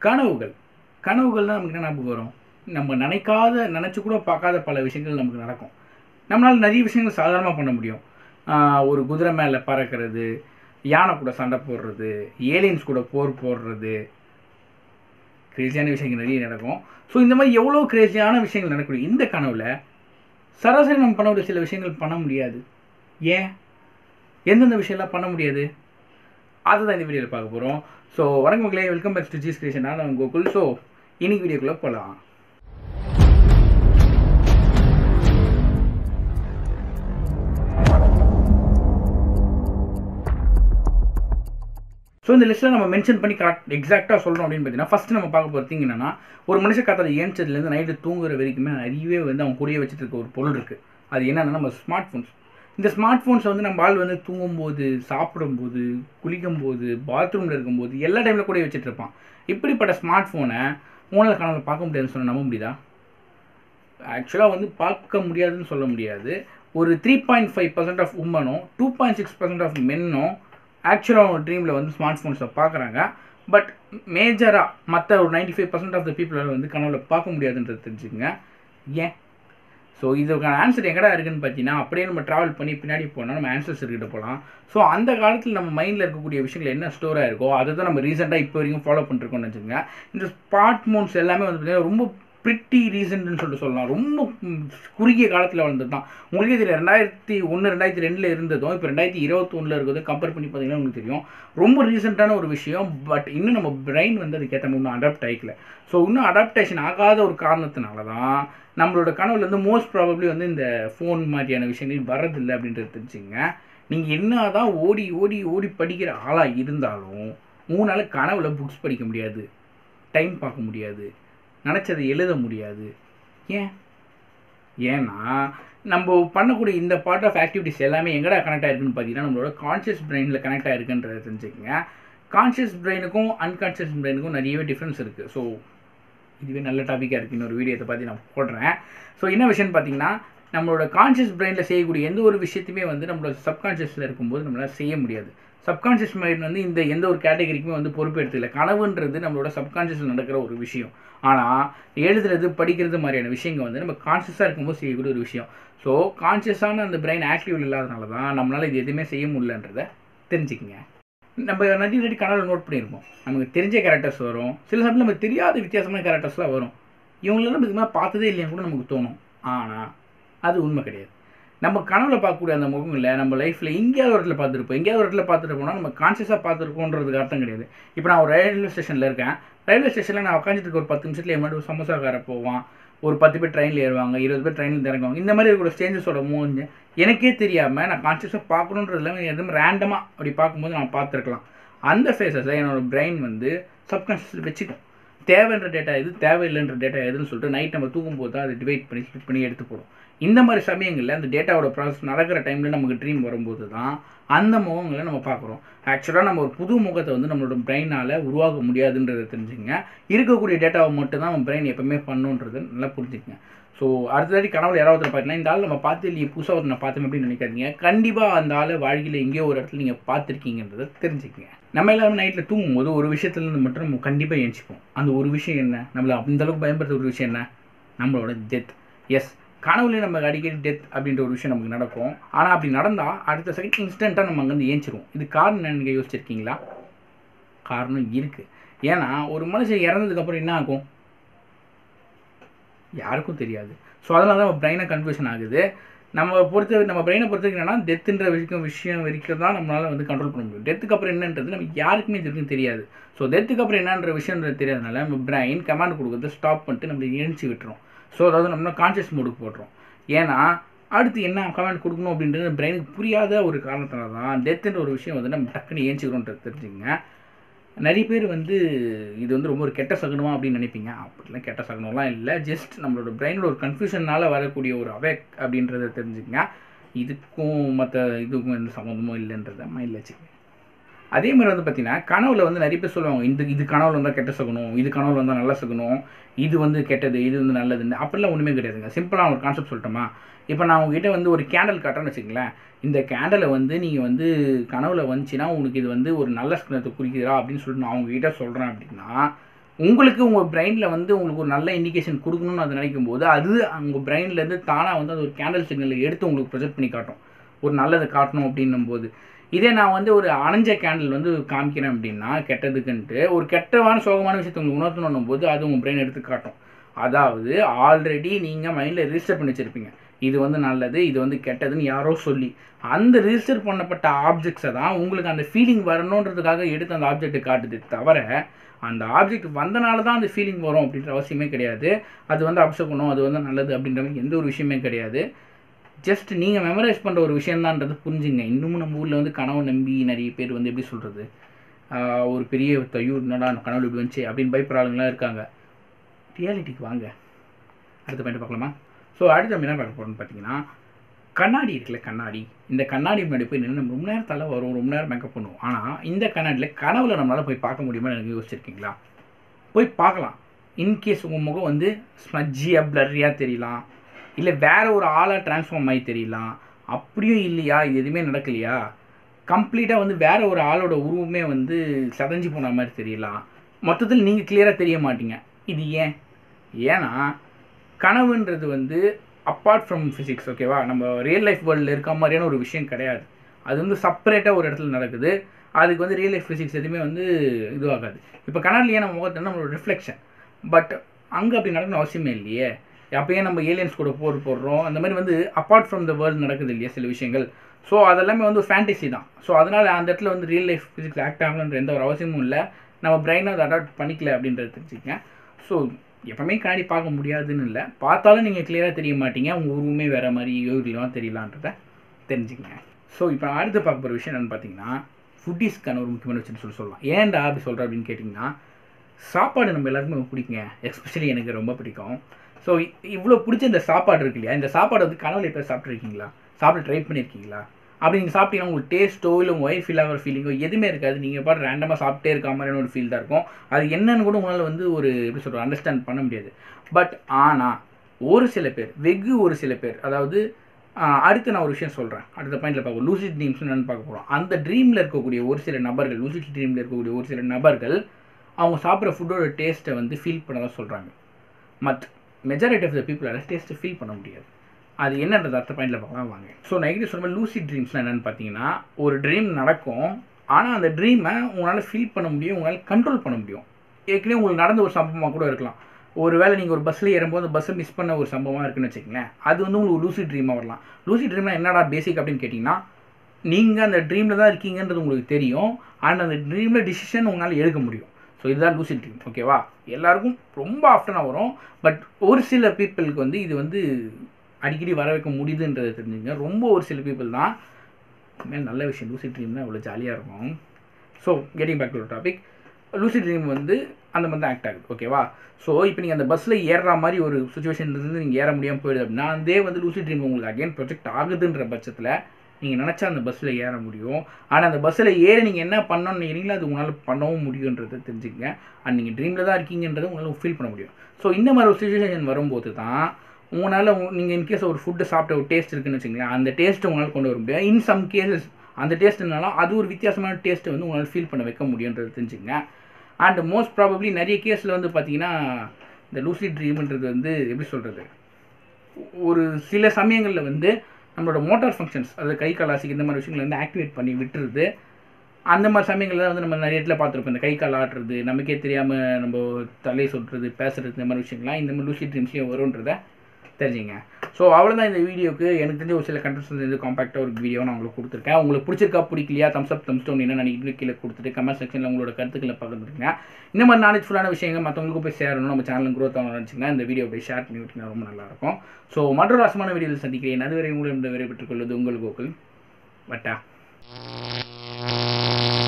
கனவுகள் கனவுகள்னால் நமக்கு என்ன ஞாபகம் வரும் நம்ம நினைக்காத நினச்சி கூட பார்க்காத பல விஷயங்கள் நமக்கு நடக்கும் நம்மளால் நிறைய விஷயங்கள் சாதாரணமாக பண்ண முடியும் ஆஹ் ஒரு குதிரை மேலே பறக்கிறது யானை கூட சண்டை போடுறது ஏலியன்ஸ் கூட போர் போடுறது கிரேசியான விஷயங்கள் நிறைய நடக்கும் ஸோ இந்த மாதிரி எவ்வளோ கிரேசியான விஷயங்கள் நடக்கணும் இந்த கனவில் சராசரி நம்ம பண்ணக்கூடிய சில விஷயங்கள் பண்ண முடியாது ஏன் எந்தெந்த விஷயம்லாம் பண்ண முடியாது அதுதான் இந்த வீடியோவில் பார்க்க போகிறோம் ஸோ வணக்கம் மக்களே welcome back to G's creation நான் கோகுல் ஸோ இன்னைக்கு வீடியோக்குள்ளே போகலாம் ஸோ இந்த லிஸ்ட்டில் நம்ம மென்ஷன் பண்ணி கரெக்ட் எக்ஸாக்டாக சொல்கிறோம் அப்படின்னு பார்த்தீங்கன்னா ஃபஸ்ட்டு நம்ம பார்க்க போகிற திங் என்னன்னா ஒரு மனுஷன் காத்தால ஏஞ்சதுலேருந்து நைட்டு தூங்குற வரைக்குமே நிறையவே வந்து அவன் கூடயே வச்சுட்டு இருக்க ஒரு பொருள் இருக்குது அது என்னன்னா நம்ம ஸ்மார்ட் ஃபோன்ஸ் இந்த ஸ்மார்ட் ஃபோன்ஸை வந்து நம்ம ஆள் வந்து தூங்கும்போது சாப்பிடும்போது குளிக்கும்போது பாத்ரூமில் இருக்கும்போது எல்லா டைமில் கூட வச்சுட்டு இருப்பான் இப்படிப்பட்ட ஸ்மார்ட் ஃபோனை மூணாவது கனவில் பார்க்க முடியாதுன்னு சொன்ன நம்ப முடியுதா ஆக்சுவலாக வந்து பார்க்க முடியாதுன்னு சொல்ல முடியாது ஒரு three point five percent of உமனும் two point six percent of மென்னும் ஆக்சுவலாக அவங்க ட்ரீமில் வந்து ஸ்மார்ட் ஃபோன்ஸை பார்க்குறாங்க பட் மேஜராக மற்ற ஒரு ninety five percent of the பீப்புளால் வந்து கனவுல பார்க்க முடியாதுன்றது தெரிஞ்சுக்கங்க ஏன் ஸோ இதுக்கான ஆன்சர் எங்கடா இருக்குன்னு பார்த்தீங்கன்னா அப்படியே நம்ம ட்ராவல் பண்ணி பின்னாடி போனால் நம்ம ஆன்சர்ஸ் இருக்கிட்ட போகலாம் ஸோ அந்த காலத்தில் நம்ம மைண்டில் இருக்கக்கூடிய விஷயங்கள் என்ன ஸ்டோராக இருக்கோ அதை தான் நம்ம ரீசெண்டாக இப்போ வரைக்கும் ஃபாலோ பண்ணிருக்கோம்னு வச்சுக்கோங்க இந்த ஸ்மார்ட் ஃபோன்ஸ் எல்லாமே வந்து பார்த்தீங்கன்னா ரொம்ப ப்ரிட்டி ரீசன்ட்னு சொல்லிட்டு சொல்லலாம் ரொம்ப ம், குறுகிய காலத்தில் வளர்ந்தது தான் உங்களுக்கே தெரியும் ரெண்டாயிரத்தி ஒன்று ரெண்டாயிரத்தி ரெண்டில் இருந்ததும் இப்போ ரெண்டாயிரத்தி இருபத்தொன்னில் இருக்கிறதும் கம்பேர் பண்ணி பார்த்தீங்கன்னா உங்களுக்கு தெரியும் ரொம்ப ரீசெண்டான ஒரு விஷயம் பட் இன்னும் நம்ம பிரெயின் வந்து அதுக்கேற்ற மாதிரி இன்னும் அடாப்ட் ஆகிக்கல ஸோ இன்னும் அடாப்டேஷன் ஆகாத ஒரு காரணத்தினால தான் நம்மளோட கனவுல வந்து மோஸ்ட் ப்ராபப்ளி வந்து இந்த ஃபோன் மாதிரியான விஷயங்கள் வர்றதில்லை அப்படின்றது தெரிஞ்சுங்க நீங்கள் என்ன தான் ஓடி ஓடி ஓடி படிக்கிற ஆளாக இருந்தாலும் மூணால் கனவுல புக்ஸ் படிக்க முடியாது டைம் பார்க்க முடியாது நினச்சதை எழுத முடியாது ஏன் ஏன்னா நம்ம பண்ணக்கூடிய இந்த பார்ட் ஆஃப் ஆக்டிவிட்டிஸ் எல்லாமே எங்கடா கனெக்ட் ஆயிருக்குன்னு பார்த்தீங்கன்னா நம்மளோட கான்ஷியஸ் பிரெயினில் கனெக்ட் ஆயிருக்குன்றதை தெரிஞ்சுக்கங்க கான்ஷியஸ் பிரெயினுக்கும் அன்கான்ஷியஸ் பிரெயினுக்கும் நிறையவே டிஃப்ரென்ஸ் இருக்குது ஸோ இதுவே நல்ல டாப்பிக்காக இருக்குது இன்னொரு வீடியோத்தை பற்றி நான் போடுறேன் ஸோ என்ன விஷயம்னு பார்த்தீங்கன்னா நம்மளோட கான்ஷியஸ் பிரெயினில் செய்யக்கூடிய எந்த ஒரு விஷயத்தையுமே வந்து நம்மளோட சப்கான்ஷியஸில் இருக்கும்போது நம்மளால் செய்ய முடியாது சப்கான்ஷியஸ் மைண்ட் வந்து இந்த எந்த ஒரு கேட்டகரிக்குமே வந்து பொறுப்பெடுத்துல கனவுன்றது நம்மளோட சப்கான்ஷியஸில் நடக்கிற ஒரு விஷயம் ஆனால் எழுதுறது படிக்கிறது மாதிரியான விஷயங்கள் வந்து நம்ம கான்ஷியஸாக இருக்கும்போது செய்யக்கூடிய ஒரு விஷயம் ஸோ கான்ஷியஸான அந்த பிரெயின் ஆக்டிவ் இல்லாதனால தான் நம்மளால் இது எதுவுமே செய்ய முடியலன்றதை தெரிஞ்சுக்கங்க நம்ம நிறைய நிறைய கனவுல நோட் பண்ணியிருப்போம் நமக்கு தெரிஞ்ச கேரக்டர்ஸ் வரும் சில சமயம் நமக்கு தெரியாத வித்தியாசமான கேரக்டர்ஸ்லாம் வரும் இவங்களெல்லாம் நம்ம இதுமாதிரி பார்த்ததே இல்லைன்னு கூட நமக்கு தோணும் ஆனால் அது உண்மை கிடையாது நம்ம கனவுல பார்க்கக்கூடிய அந்த முகங்களில் நம்ம லைஃப்பில் எங்கேயாவது ஒரு இடத்துல பார்த்துருப்போம் எங்கேயாவது ஒரு இடத்துல பார்த்துட்டு போனால் நம்ம கான்ஷியஸாக பார்த்துருக்கோன்றதுக்கு அர்த்தம் கிடையாது இப்போ நான் ஒரு ரயில்வே ஸ்டேஷனில் இருக்கேன் ரயில்வே ஸ்டேஷனில் நான் உட்காந்துட்டு இருக்க ஒரு பத்து நிமிஷத்துல என் முன்னாடி ஒரு சமோசாக்கார போவான் ஒரு பத்து பேர் ட்ரெயினில் ஏறுவாங்க இருபது பேர் ட்ரெயினில் இறங்குவாங்க இந்த மாதிரி இருக்கிற ஸ்டேஞ்சஸோட மூஞ்சு எனக்கே தெரியாமல் நான் கான்ஷியஸாக பார்க்கணுன்றதுல எதுவும் ரேண்டமாக அப்படி பார்க்கும்போது நான் பார்த்துருக்கலாம் அந்த ஃபேஸஸை என்னோட பிரெயின் வந்து சப்கான்ஷியஸில் வச்சுக்கும் தேவைன்ற டேட்டா எது தேவையில்லைன்ற டேட்டா எதுன்னு சொல்லிட்டு நைட் நம்ம தூங்கும்போது தான் அதை டிவைட் பண்ணி ஸ்பிட் பண்ணி எடுத்து போடும் இந்த மாதிரி சமயங்களில் அந்த டேட்டாவோட ப்ராசஸ் நடக்கிற டைமில் நமக்கு ட்ரீம் வரும்போது தான் அந்த முகங்களை நம்ம பார்க்குறோம் ஆக்சுவலாக நம்ம ஒரு புது முகத்தை வந்து நம்மளோட பிரெயினால் உருவாக்க முடியாதுன்றதை தெரிஞ்சுங்க இருக்கக்கூடிய டேட்டாவை மட்டும் தான் நம்ம பிரெயின் எப்பவுமே பண்ணுன்றதை நல்லா புரிஞ்சுக்கங்க ஸோ அடுத்ததாடி கனவுல யாராவது பார்த்தீங்கன்னா இந்த ஆள் நம்ம பார்த்து இல்லையே புதுசாக ஒருத்தர் நான் பார்த்தோம் அப்படின்னு நினைக்காதீங்க கண்டிப்பாக அந்த ஆளை வாழ்க்கையில் எங்கேயோ ஒரு இடத்துல நீங்கள் பார்த்துருக்கீங்கன்றதை தெரிஞ்சுக்கங்க நம்ம எல்லாரும் நைட்டில் தூங்கும்போது ஒரு விஷயத்துலேருந்து மட்டும் நம்ம கண்டிப்பாக எஞ்சிப்போம் அந்த ஒரு விஷயம் என்ன நம்மளை அந்த அளவுக்கு பயன்படுத்த ஒரு விஷயம் என்ன நம்மளோட டெத் எஸ் கனவுலேயே நம்ம அடிக்கடி டெத் அப்படின்ற ஒரு விஷயம் நமக்கு நடக்கும் ஆனால் அப்படி நடந்தால் அடுத்த செகண்ட் இன்ஸ்டண்ட்டாக நம்ம அங்கேருந்து ஏஞ்சிருவோம் இது காரணம் என்ன நீங்கள் யோசிச்சிருக்கீங்களா காரணம் இருக்குது ஏன்னா ஒரு மனுஷன் இறந்ததுக்கப்புறம் என்ன ஆகும் யாருக்கும் தெரியாது ஸோ அதனால தான் நம்ம பிரெயினை கன்ஃபியூஷன் ஆகுது நம்ம பொறுத்த நம்ம பிரெயினை பொறுத்த வரைக்கும் என்னன்னா டெத்துன்ற விஷயம் விஷயம் வரைக்கும் தான் நம்மளால் வந்து கண்ட்ரோல் பண்ண முடியும் டெத்துக்கு அப்புறம் என்னன்றது நம்ம யாருக்குமே இது வரைக்கும் தெரியாது ஸோ டெத்துக்கு அப்புறம் என்னன்ற விஷயன்றது தெரியாதனால நம்ம பிரெயின் கமாண்ட் கொடுக்குறத ஸ்டாப் பண்ணிட்டு நம்ம எழுச்சி விட்டுரும் ஸோ அதாவது நம்ம கான்ஷியஸ் மோடுக்கு போடுறோம் ஏன்னா அடுத்து என்ன கமெண்ட் கொடுக்கணும் அப்படின்றது பிரெயினுக்கு புரியாத ஒரு காரணத்தினால தான் டெத்துன்ற ஒரு விஷயம் வந்து நம்ம டக்குன்னு ஏஞ்சிக்கிறோன்றது தெரிஞ்சுங்க நிறைய பேர் வந்து இது வந்து ரொம்ப ஒரு கெட்ட சகுனமா அப்படின்னு நினைப்பீங்க அப்படிலாம் கெட்ட சகுனம்லாம் இல்லை ஜஸ்ட் நம்மளோட பிரெயினோட ஒரு கன்ஃபியூஷனால் வரக்கூடிய ஒரு அவேக் அப்படின்றத தெரிஞ்சுக்கங்க இதுக்கும் மற்ற இதுக்கும் எந்த சம்மந்தமும் இல்லைன்றத மைண்டில் வச்சுக்கோங்க அதே மாதிரி வந்து பார்த்தீங்கன்னா கனவுல வந்து நிறைய பேர் சொல்லுவாங்க இந்த இது கனவுல வந்தால் கெட்ட சகுனம் இது கனவுல வந்தால் நல்ல சகுனம் இது வந்து கெட்டது இது வந்து நல்லதுன்னு அப்படிலாம் ஒன்றுமே கிடையாதுங்க சிம்பிளாக ஒரு கான்செப்ட் சொல்லட்டுமா இப்போ நான் உங்ககிட்ட வந்து ஒரு கேண்டல் காட்டுறேன்னு வச்சுங்களேன் இந்த கேண்டலை வந்து நீங்கள் வந்து கனவுல வந்துச்சுன்னா உனக்கு இது வந்து ஒரு நல்ல சகுனத்தை குறிக்கிறா அப்படின்னு சொல்லிட்டு நான் உங்ககிட்ட சொல்கிறேன் அப்படின்னா உங்களுக்கு உங்கள் பிரெயினில் வந்து உங்களுக்கு ஒரு நல்ல இண்டிகேஷன் கொடுக்கணும்னு அது நினைக்கும் போது அது உங்கள் பிரெயின்லேருந்து தானாக வந்து அது ஒரு கேண்டல் சிக்னலை எடுத்து உங்களுக்கு ப்ரொஜெக்ட் பண்ணி காட்டும் ஒரு நல்லதை காட்டணும் அப்படின்னும் போது இதே நான் வந்து ஒரு அணைஞ்ச கேண்டில் வந்து காமிக்கிறேன் அப்படின்னா கெட்டதுக்குன்ட்டு ஒரு கெட்டவான சோகமான விஷயத்தை உங்களுக்கு உணர்த்தணும் போது அது உங்கள் பிரெயின் எடுத்து காட்டும் அதாவது ஆல்ரெடி நீங்கள் மைண்டில் ரிஜிஸ்டர் பண்ணி வச்சுருப்பீங்க இது வந்து நல்லது இது வந்து கெட்டதுன்னு யாரோ சொல்லி அந்த ரிஜிஸ்டர் பண்ணப்பட்ட ஆப்ஜெக்ட்ஸை தான் உங்களுக்கு அந்த ஃபீலிங் வரணுன்றதுக்காக எடுத்து அந்த ஆப்ஜெக்ட்டை காட்டுது தவிர அந்த ஆப்ஜெக்ட் வந்தனால தான் அந்த ஃபீலிங் வரும் அப்படின்ற அவசியமே கிடையாது அது வந்து அப்சக்கணும் அது வந்து நல்லது அப்படின்ற மாதிரி எந்த ஒரு விஷயமே கிடையாது ஜஸ்ட் நீங்கள் மெமரைஸ் பண்ணுற ஒரு விஷயந்தான்றது புரிஞ்சுங்க இன்னமும் நம்ம ஊரில் வந்து கனவு நம்பி நிறைய பேர் வந்து எப்படி சொல்கிறது ஒரு பெரிய தையூ என்னடா கனவு இப்படி வந்துச்சு அப்படின்னு பயப்படுற ஆளுங்களாம் இருக்காங்க ரியாலிட்டிக்கு வாங்க அடுத்த பாயிண்ட் பார்க்கலாமா ஸோ அடுத்து நம்ம என்ன பார்க்க போகிறோம்னு பார்த்தீங்கன்னா கண்ணாடி இருக்குல்ல கண்ணாடி இந்த கண்ணாடி முன்னாடி போய் நின்று நம்ம ரொம்ப நேரம் தலை வரும் ரொம்ப நேரம் மேக்கப் பண்ணுவோம் ஆனால் இந்த கண்ணாடியில் கனவுல நம்மளால் போய் பார்க்க முடியுமா எனக்கு யோசிச்சிருக்கீங்களா போய் பார்க்கலாம் இன்கேஸ் உங்கள் முகம் வந்து ஸ்மஜ்ஜியாக ப்ளர்ரியாக தெரியலாம் இல்லை வேற ஒரு ஆளாக ட்ரான்ஸ்ஃபார்ம் ஆகி தெரியலாம் அப்படியும் இல்லையா இது எதுவுமே நடக்கலையா கம்ப்ளீட்டாக வந்து வேற ஒரு ஆளோட உருவமே வந்து சதஞ்சு போன மாதிரி தெரியலாம் மொத்தத்தில் நீங்கள் கிளியராக தெரிய மாட்டீங்க இது ஏன் ஏன்னா கனவுன்றது வந்து அப்பார்ட் ஃப்ரம் ஃபிசிக்ஸ் ஓகேவா நம்ம ரியல் லைஃப் வேர்ல்டில் இருக்க மாதிரியான ஒரு விஷயம் கிடையாது அது வந்து செப்பரேட்டாக ஒரு இடத்துல நடக்குது அதுக்கு வந்து ரியல் லைஃப் ஃபிசிக்ஸ் எதுவுமே வந்து இதுவாகாது இப்போ கனவுலையே நம்ம முகத்தை நம்மளோட ரிஃப்ளெக்ஷன் பட் அங்கே அப்படி நடக்கணும் அவசியமே இல்லையே அப்பயே நம்ம ஏலியன்ஸ் கூட போர் போடுறோம் அந்த மாதிரி வந்து அப்பார்ட் ஃப்ரம் த வேர்ல்டு நடக்குது இல்லையா சில விஷயங்கள் ஸோ அதெல்லாமே வந்து ஃபேண்டசி தான் ஸோ அதனால் அந்த இடத்துல வந்து ரியல் லைஃப் ஃபிசிக்ஸ் ஆக்ட் ஆகணுன்ற எந்த ஒரு அவசியமும் இல்லை நம்ம பிரெயினை அதை அடாப்ட் பண்ணிக்கல அப்படின்றத தெரிஞ்சுக்கங்க ஸோ எப்பவுமே கண்ணாடி பார்க்க முடியாதுன்னு இல்லை பார்த்தாலும் நீங்கள் கிளியராக தெரிய மாட்டீங்க உங்கள் உருவமே வேறு மாதிரி யோகிலாம் தெரியலான்றத தெரிஞ்சுக்கங்க ஸோ இப்போ அடுத்து பார்க்க போகிற விஷயம் என்னென்னு பார்த்தீங்கன்னா ஃபுட்டிஸ்க்கான ஒரு முக்கியமான விஷயம் சொல்லி சொல்லலாம் ஏன்டா அப்படி சொல்கிறேன் அப்படின்னு கேட்டிங்கன்னா சாப்பாடு நம்ம எல்லாருக்குமே பிடிக்குங்க எஸ்பெஷலி எனக்கு ரொம்ப பிடிக்கும் ஸோ இவ்வளோ பிடிச்ச இந்த சாப்பாடு இருக்கு இல்லையா இந்த சாப்பாடு வந்து கனவுல இப்போ சாப்பிட்ருக்கீங்களா சாப்பிட்டு ட்ரை பண்ணியிருக்கீங்களா அப்படி நீங்கள் சாப்பிட்டீங்கன்னா உங்களுக்கு டேஸ்ட்டோ இல்லை உங்கள் ஒய்ஃப் ஃபீல் ஆகிற ஃபீலிங்கோ எதுவுமே இருக்காது நீங்கள் பாட்டு ரேண்டமாக சாப்பிட்டே இருக்க மாதிரியான ஒரு ஃபீல் தான் இருக்கும் அது என்னன்னு கூட உங்களால் வந்து ஒரு எப்படி சொல்கிறது அண்டர்ஸ்டாண்ட் பண்ண முடியாது பட் ஆனால் ஒரு சில பேர் வெகு ஒரு சில பேர் அதாவது அடுத்து நான் ஒரு விஷயம் சொல்கிறேன் அடுத்த பாயிண்டில் பார்ப்போம் லூசிட் ட்ரீம்ஸ் என்னென்னு பார்க்க போகிறோம் அந்த ட்ரீமில் இருக்கக்கூடிய ஒரு சில நபர்கள் லூசிட் ட்ரீமில் இருக்கக்கூடிய ஒரு சில நபர்கள் அவங்க சாப்பிட்ற ஃபுட்டோட டேஸ்ட்டை வந்து ஃபீல் பண்ண தான் சொல்கிறாங்க மத் மெஜாரிட்டி ஆஃப் த பீப்புளால் டேஸ்ட்டை ஃபீல் பண்ண முடியாது அது என்னன்றது அடுத்த பாயிண்டில் பார்க்கலாம் வாங்க ஸோ நெகட்டிவ் சொல்லும்போது லூசி ட்ரீம்ஸ்லாம் என்னென்னு பார்த்தீங்கன்னா ஒரு ட்ரீம் நடக்கும் ஆனால் அந்த ட்ரீமை உங்களால் ஃபீல் பண்ண முடியும் உங்களால் கண்ட்ரோல் பண்ண முடியும் ஏற்கனவே உங்களுக்கு நடந்த ஒரு சம்பவமாக கூட இருக்கலாம் ஒரு வேளை நீங்கள் ஒரு பஸ்ஸில் ஏறும்போது பஸ்ஸை மிஸ் பண்ண ஒரு சம்பவமாக இருக்குன்னு வச்சுக்கங்களேன் அது வந்து உங்களுக்கு லூசி ட்ரீமாக வரலாம் லூசி ட்ரீம்னா என்னடா பேசிக் அப்படின்னு கேட்டிங்கன்னா நீங்கள் அந்த ட்ரீமில் தான் இருக்கீங்கன்றது உங்களுக்கு தெரியும் அண்ட் அந்த ட்ரீமில் டிசிஷன் உங்களால் எடுக்க முடியும் ஸோ இதுதான் லூசி ட்ரீம் ஓகேவா எல்லாருக்கும் ரொம்ப ஆஃப்டனாக வரும் பட் ஒரு சில பீப்புளுக்கு வந்து இது வந்து அடிக்கடி வர வைக்க முடியுதுன்றதை தெரிஞ்சுங்க ரொம்ப ஒரு சில பீப்புள் தான் மேலே நல்ல விஷயம் லூசி ட்ரீம் தான் அவ்வளோ ஜாலியாக இருக்கும் so getting back to topic lucid dream வந்து அந்த மாதிரி தான் ஆக்ட் ஆகுது ஓகேவா ஸோ இப்போ நீங்கள் அந்த பஸ்ஸில் ஏறுற மாதிரி ஒரு சுச்சுவேஷன் இருந்து நீங்கள் ஏற முடியாமல் போயிடுது அப்படின்னா அதே வந்து லூசி ட்ரீம் உங்களுக்கு அகைன் ப்ரொஜெக்ட் ஆகுதுன்ற பட்சத்தில் நீங்கள் நினச்சா அந்த பஸ்ஸில் ஏற முடியும் ஆனால் அந்த பஸ்ஸில் ஏறி நீங்கள் என்ன பண்ணணும்னு நினைக்கிறீங்களோ அது உங்களால் பண்ணவும் முடியுன்றதை தெரிஞ்சுக்கங்க அண்ட் நீங்கள் ட்ரீமில் தான் இருக்கீங்கன்றதை உங்களால் ஃபீல் பண்ண முடியும் ஸோ இந்த மாதிரி ஒரு சுச்சுவேஷன் வரும்போது தான் உங்களால் நீங்கள் இன்கேஸ் ஒரு ஃபுட்டு சாப்பிட்ட ஒரு டேஸ்ட் இருக்குன்னு வச்சுங்களேன் அந்த டேஸ்ட்டை உங்களால் கொண்டு வர முடியும் இன் சம் கேசஸ் அந்த டேஸ்ட்னாலும் அது ஒரு வித்தியாசமான டேஸ்ட்டை வந்து உங்களால் ஃபீல் பண்ண வைக்க முடியுன்றது தெரிஞ்சுங்க அண்ட் மோஸ்ட் ப்ராபப்ளி நிறைய கேஸில் வந்து பார்த்தீங்கன்னா இந்த லூசி ட்ரீம்ன்றது வந்து எப்படி சொல்கிறது ஒரு சில சமயங்களில் வந்து நம்மளோட மோட்டார் ஃபங்க்ஷன்ஸ் அது கை கால் அசைக்கு இந்த மாதிரி விஷயங்களை வந்து ஆக்டிவேட் பண்ணி விட்டுருது அந்த மாதிரி சமயங்களில் வந்து நம்ம நிறைய இடத்துல பார்த்துருப்போம் இந்த கை கால் ஆட்டுறது நமக்கே தெரியாமல் நம்ம தலையை சொல்கிறது பேசுகிறது இந்த மாதிரி விஷயங்கள்லாம் இந்த மாதிரி லூசி ட்ரீம்ஸ்லேயும் வரும்ன்றதை தெரிஞ்சுங்க ஸோ அவ்வளோதான் இந்த வீடியோக்கு எனக்கு தெரிஞ்ச ஒரு சில கண்டென்ட்ஸ் வந்து காம்பாக்டாக ஒரு வீடியோ நான் உங்களுக்கு கொடுத்துருக்கேன் உங்களுக்கு பிடிச்சிருக்கா பிடிக்கலையா தம்ஸ் அப் தம்ஸ் டவுன் என்ன நினைக்கிட்டு கீழே கொடுத்துட்டு கமெண்ட் செக்ஷனில் உங்களோட கருத்துக்களை பகிர்ந்துருங்க இந்த மாதிரி நாலேஜ்ஃபுல்லான விஷயங்கள் மற்றவங்களுக்கு போய் சேரணும் நம்ம சேனல் க்ரோத் ஆகணும்னு நினச்சிங்கன்னா இந்த வீடியோ போய் ஷேர் பண்ணி விட்டிங்கன்னா ரொம்ப நல்லாயிருக்கும் ஸோ மற்றொரு ரசமான வீடியோவில் சந்திக்கிறேன் அதுவரை உங்களிடம் விடைபெற்றுக் கொள்வது உங்கள் கோகுல் வட்டா